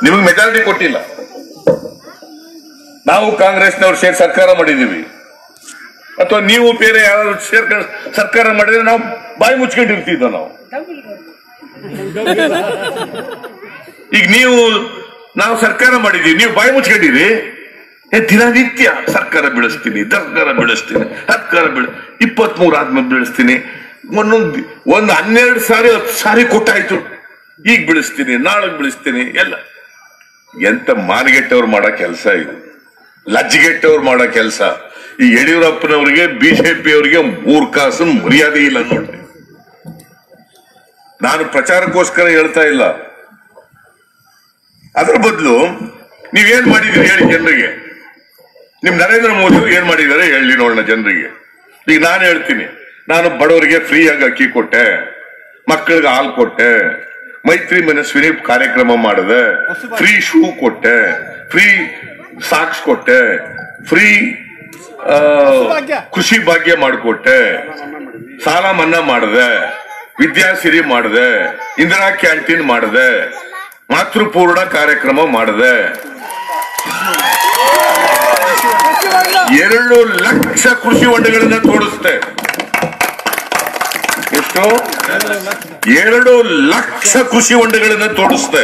ನಿಮಗೆ ಮೆಜಾರಿಟಿ ಕೊಟ್ಟಿಲ್ಲ ನಾವು ಕಾಂಗ್ರೆಸ್ನವ್ರು ಸೇರಿ ಸರ್ಕಾರ ಮಾಡಿದೀವಿ ಅಥವಾ ನೀವು ಬೇರೆ ಯಾರು ಸೇರ್ಕೊಂಡು ಸರ್ಕಾರ ಮಾಡಿದ್ರೆ ನಾವು ಬಾಯಿ ಮುಚ್ಕೊಂಡಿರ್ತಿದ್ದ ನಾವು ಈಗ ನೀವು ನಾವು ಸರ್ಕಾರ ಮಾಡಿದೀವಿ ನೀವು ಬಾಯಿ ಮುಚ್ಕೊಂಡಿರಿ ಏ ದಿನನಿತ್ಯ ಸರ್ಕಾರ ಬೆಳೆಸ್ತೀನಿ ಸರ್ಕಾರ ಬೆಳೆಸ್ತೀನಿ ಸರ್ಕಾರ ಬೆಳೆ ಇಪ್ಪತ್ತ್ ಮೂರು ಆದ್ಮೇಲೆ ಬೆಳೆಸ್ತೀನಿ ಒಂದೊಂದು ಒಂದು ಹನ್ನೆರಡು ಸಾರಿ ಹತ್ತು ಸಾರಿ ಕೊಟ್ಟಾಯ್ತು ಈಗ ಬೆಳೆಸ್ತೀನಿ ನಾಳೆ ಬೆಳೆಸ್ತೀನಿ ಎಲ್ಲ ಎಂತ ಮಾನಗೆಟ್ಟವ್ರು ಮಾಡೋ ಕೆಲಸ ಇದು ಲಜ್ಜೆಗೆಟ್ಟವ್ರು ಮಾಡೋ ಕೆಲಸ ಈ ಯಡಿಯೂರಪ್ಪನವರಿಗೆ ಬಿಜೆಪಿ ಅವರಿಗೆ ಮೂರ್ ಕಾಸು ಮರ್ಯಾದೆ ಇಲ್ಲ ನೋಡಿ ನಾನು ಪ್ರಚಾರಕ್ಕೋಸ್ಕರ ಹೇಳ್ತಾ ಇಲ್ಲ ಅದ್ರ ಬದಲು ನೀವೇನ್ ಮಾಡಿದೀರಿ ಹೇಳಿ ಜನರಿಗೆ ನಿಮ್ ನರೇಂದ್ರ ಮೋದಿ ಅವರು ಏನ್ ಮಾಡಿದ್ದಾರೆ ಹೇಳಿ ನೋಡೋಣ ಜನರಿಗೆ ಈಗ ನಾನು ಹೇಳ್ತೀನಿ ನಾನು ಬಡವರಿಗೆ ಫ್ರೀ ಆಗಿ ಅಕ್ಕಿ ಕೊಟ್ಟೆ ಮಕ್ಕಳಿಗೆ ಹಾಲು ಕೊಟ್ಟೆ ಮೈತ್ರಿ ಮನಸ್ವಿನಿ ಕಾರ್ಯಕ್ರಮ ಮಾಡಿದೆ ಫ್ರೀ ಶೂ ಕೊಟ್ಟೆ ಫ್ರೀ ಸಾಕ್ಸ್ ಕೊಟ್ಟೆ ಫ್ರೀ ಕೃಷಿ ಭಾಗ್ಯ ಮಾಡಿಕೊಟ್ಟೆ ಸಾಲ ಮನ್ನಾ ಮಾಡಿದೆ ವಿದ್ಯಾಸಿರಿ ಮಾಡಿದೆ ಇಂದಿರಾ ಕ್ಯಾಂಟೀನ್ ಮಾಡಿದೆ ಮಾತೃಪೂರ್ಣ ಕಾರ್ಯಕ್ರಮ ಮಾಡಿದೆ ಎರಡು ಲಕ್ಷ ಕೃಷಿ ಹೊಂಡಗಳನ್ನ ತೋರಿಸ್ತೆ ಎಷ್ಟು ಎರಡು ಲಕ್ಷ ಕೃಷಿ ಹೊಂಡಗಳನ್ನ ತೋರಿಸ್ತೆ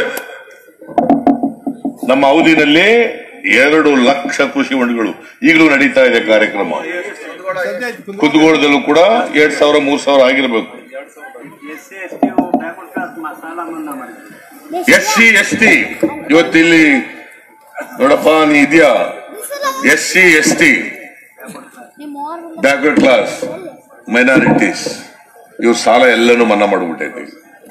ನಮ್ಮ ಅವಧಿನಲ್ಲಿ ಎರಡು ಲಕ್ಷ ಕೃಷಿ ಹೊಂಡಗಳು ಈಗಲೂ ನಡೀತಾ ಇದೆ ಕಾರ್ಯಕ್ರಮ ಕುಂದಗೋಳದಲ್ಲೂ ಕೂಡ ಎರಡ್ ಸಾವಿರ ಮೂರ್ ಸಾವಿರ ಆಗಿರ್ಬೇಕು S C S T backward class ಸಾಲ ಮನ್ನಾ ಮಾಡಿದ್ರು ಎಸ್ ಸಿ ಎಸ್ ಟಿ ಇವತ್ತಿಲ್ಲಿ ನೋಡಪ್ಪ ನೀ ಇದೆಯಾ S C S T backward class minorities ಇವ್ರ ಸಾಲ ಎಲ್ಲನೂ ಮನ್ನಾ ಮಾಡಿಬಿಟ್ಟಿದ್ದೀವಿ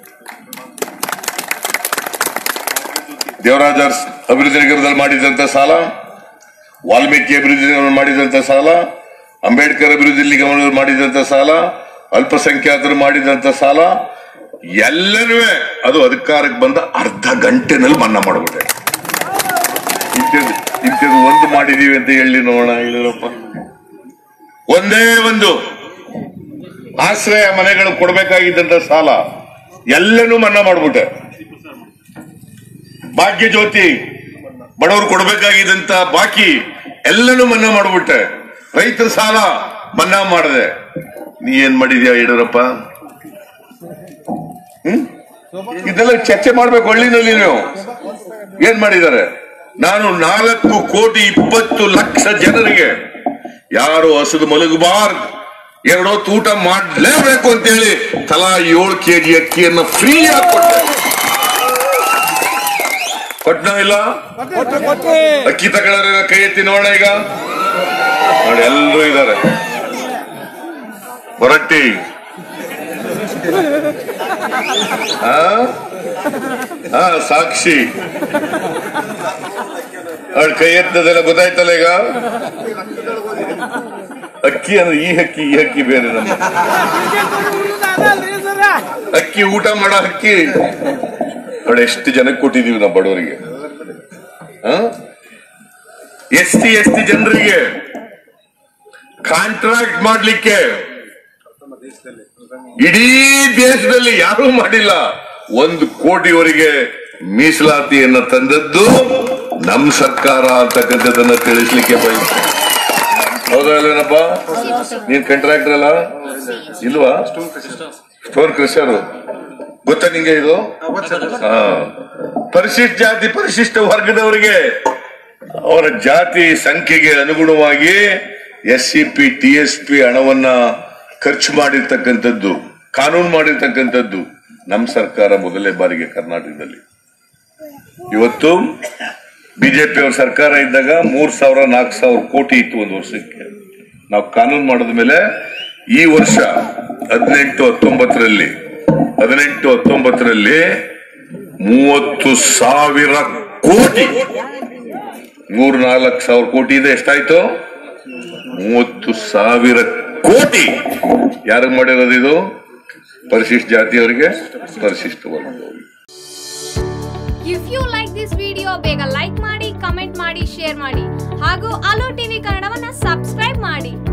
ದೇವರಾಜ ಅರಸ್ ಅಭಿವೃದ್ಧಿ ನಗರದಲ್ಲಿ ಮಾಡಿದಂತ ಸಾಲ ವಾಲ್ಮೀಕಿ ಅಭಿವೃದ್ಧಿ ನಿಗಮದಲ್ಲಿ ಮಾಡಿದಂತ ಸಾಲ ಅಂಬೇಡ್ಕರ್ ಅಭಿವೃದ್ಧಿ ನಿಗಮದಲ್ಲಿ ಮಾಡಿದಂತ ಸಾಲ ಅಲ್ಪಸಂಖ್ಯಾತರು ಮಾಡಿದಂತ ಸಾಲ ಎಲ್ಲನೂ ಅದು ಅಧಿಕಾರಕ್ಕೆ ಬಂದ ಅರ್ಧ ಗಂಟೆನಲ್ಲಿ ಮನ್ನಾ ಮಾಡ್ಬಿಟ್ಟೆ ಇಂಥದ್ದು ಇಂಥದ್ದು ಒಂದು ಮಾಡಿದೀವಿ ಅಂತ ಹೇಳಿ ನೋಡೋಣ ಹೇಳಿರಪ್ಪ ಒಂದೇ ಒಂದು ಆಶ್ರಯ ಮನೆಗಳು ಕೊಡಬೇಕಾಗಿದ್ದಂತ ಸಾಲ ಎಲ್ಲನೂ ಮನ್ನಾ ಮಾಡ್ಬಿಟ್ಟೆ ಭಾಗ್ಯ ಜ್ಯೋತಿ ಬಡವರು ಕೊಡಬೇಕಾಗಿದ್ದಂತ ಬಾಕಿ ಎಲ್ಲನೂ ಮನ್ನಾ ಮಾಡ್ಬಿಟ್ಟೆ ರೈತರ ಸಾಲ ಮನ್ನಾ ಮಾಡಿದೆ ನೀ ಏನ್ ಮಾಡಿದ್ಯಾ ಯಡಿಯೂರಪ್ಪ ಹ್ಮ್ ಇದೆಲ್ಲ ಚರ್ಚೆ ಮಾಡ್ಬೇಕು ಹಳ್ಳಿನಲ್ಲಿ ನೀವು ಏನ್ ಮಾಡಿದ್ದಾರೆ ನಾನು ನಾಲ್ಕು ಕೋಟಿ ಇಪ್ಪತ್ತು ಲಕ್ಷ ಜನರಿಗೆ ಯಾರು ಹಸಿದು ಮಲಗಬಾರ್ದು ಎರಡೊತ್ತು ಊಟ ಮಾಡಲೇಬೇಕು ಅಂತೇಳಿ ತಲಾ ಏಳು ಕೆಜಿ ಅಕ್ಕಿಯನ್ನು ಫ್ರೀ ಆಗಿ ಕೊಟ್ಟೆ ಕೊಟ್ಟ ಇಲ್ಲ ಅಕ್ಕಿ ತಗೊಳ್ಳೋರ ಕೈ ಎತ್ತಿ ನೋಡೋಣ ಈಗ ನೋಡಿ ಎಲ್ಲರೂ ಇದ್ದಾರೆ ಹೊರಟ್ಟಿ ಆ? ಆ, ಸಾಕ್ಷಿ ಅವಳ ಕೈ ಎತ್ತದೆಲ್ಲ ಗೊತ್ತಾಯ್ತಲ್ಲ ಈಗ ಅಕ್ಕಿ ಅಂದ್ರೆ ಈ ಅಕ್ಕಿ ಈ ಅಕ್ಕಿ ಬೇರೆ ನಮ್ಮ ಅಕ್ಕಿ ಊಟ ಮಾಡೋ ಅಕ್ಕಿ ನೋಡಿ ಎಷ್ಟು ಜನಕ್ಕೆ ಕೊಟ್ಟಿದೀವಿ ನಾವು ಬಡವರಿಗೆ ಎಸ್ ಟಿ ಎಸ್ ಟಿ ಜನರಿಗೆ ಕಾಂಟ್ರಾಕ್ಟ್ ಮಾಡ್ಲಿಕ್ಕೆ ಇಡೀ ದೇಶದಲ್ಲಿ ಯಾರೂ ಮಾಡಿಲ್ಲ ಒಂದು ಕೋಟಿವರೆಗೆ ಮೀಸಲಾತಿಯನ್ನ ತಂದದ್ದು ನಮ್ ಸರ್ಕಾರ ಅಂತಕ್ಕಂಥದ್ದನ್ನ ತಿಳಿಸ್ಲಿಕ್ಕೆ ಬಯಸ್ತೇನೆ ಹೌದಾ ಅಲ್ವೇನಪ್ಪ ನೀನ್ ಕಾಂಟ್ರಾಕ್ಟರ್ ಅಲ್ಲ ಇಲ್ವಾ ಸ್ಟೋನ್ ಕೃಷಿಯರು ಗೊತ್ತಾ ನಿಂಗೆ ಇದು ಹಾ. ಪರಿಶಿಷ್ಟ ಜಾತಿ ಪರಿಶಿಷ್ಟ ವರ್ಗದವರಿಗೆ ಅವರ ಜಾತಿ ಸಂಖ್ಯೆಗೆ ಅನುಗುಣವಾಗಿ S C P T S P ಹಣವನ್ನ ಖರ್ಚು ಮಾಡಿರ್ತಕ್ಕಂಥದ್ದು ಕಾನೂನು ಮಾಡಿರ್ತಕ್ಕಂಥದ್ದು ನಮ್ಮ ಸರ್ಕಾರ ಮೊದಲನೇ ಬಾರಿಗೆ ಕರ್ನಾಟಕದಲ್ಲಿ ಇವತ್ತು ಬಿಜೆಪಿ ಅವ್ರ ಸರ್ಕಾರ ಇದ್ದಾಗ ಮೂರ್ ಸಾವಿರ ನಾಲ್ಕು ಸಾವಿರ ಕೋಟಿ ಇತ್ತು ಒಂದು ವರ್ಷಕ್ಕೆ ನಾವು ಕಾನೂನು ಮಾಡಿದ ಮೇಲೆ ಈ ವರ್ಷ ಹದಿನೆಂಟು ಹತ್ತೊಂಬತ್ತರಲ್ಲಿ ಹದಿನೆಂಟು ಹತ್ತೊಂಬತ್ತರಲ್ಲಿ ಮೂವತ್ತು ಸಾವಿರ ಕೋಟಿ ಮೂರ್ ನಾಲ್ಕು ಸಾವಿರ ಕೋಟಿ ಇದೆ ಎಷ್ಟಾಯ್ತು ಮೂವತ್ತು ಸಾವಿರ ಕೋಟಿ ಯಾರಿಗೆ ಮಾಡಿರೋದು ಇದು ಪರಿಶಿಷ್ಟ ಜಾತಿಯವರಿಗೆ ಪರಿಶಿಷ್ಟ ವರ್ಗದವರಿಗೆ if you like this video ಬೇಗ ಲೈಕ್ ಮಾಡಿ ಕಮೆಂಟ್ ಮಾಡಿ ಶೇರ್ ಮಾಡಿ ಹಾಗೂ ಅಲೋ ಟಿವಿ ಕನ್ನಡವನ್ನ ಸಬ್ಸ್ಕ್ರೈಬ್ ಮಾಡಿ